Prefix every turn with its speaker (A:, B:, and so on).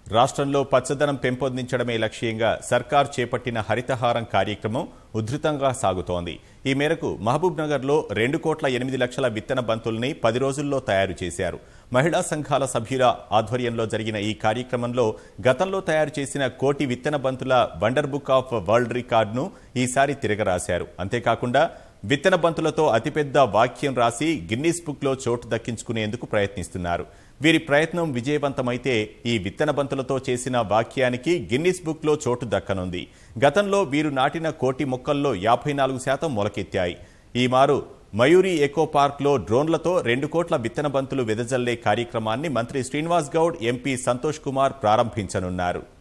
A: రాష్ట్రంలో పచ్చదనం పెంపొందించడమే లక్ష్యంగా సర్కార్ చేపట్టిన హరితహారం కార్యక్రమం ఉధృతంగా సాగుతోంది ఈ మేరకు మహబూబ్ నగర్లో రెండు కోట్ల ఎనిమిది లక్షల విత్తన బంతుల్ని పది రోజుల్లో తయారు చేశారు మహిళా సంఘాల సభ్యుల ఆధ్వర్యంలో జరిగిన ఈ కార్యక్రమంలో గతంలో తయారు చేసిన కోటి విత్తన బంతుల వండర్ బుక్ ఆఫ్ వరల్డ్ రికార్డును ఈసారి తిరగరాశారు అంతేకాకుండా విత్తన బంతులతో అతిపెద్ద వాక్యం రాసి గిన్నీస్ బుక్లో చోటు దక్కించుకునేందుకు ప్రయత్నిస్తున్నారు వీరి ప్రయత్నం విజయవంతమైతే ఈ విత్తన బంతులతో చేసిన వాక్యానికి గిన్నిస్ బుక్లో చోటు దక్కనుంది గతంలో వీరు నాటిన కోటి మొక్కల్లో యాభై నాలుగు శాతం మొలకెత్తాయి ఈ మారు మయూరి ఎకో పార్క్లో డ్రోన్లతో రెండు కోట్ల విత్తన బంతులు వెదజల్లే కార్యక్రమాన్ని మంత్రి శ్రీనివాస్ గౌడ్ ఎంపీ సంతోష్ కుమార్ ప్రారంభించనున్నారు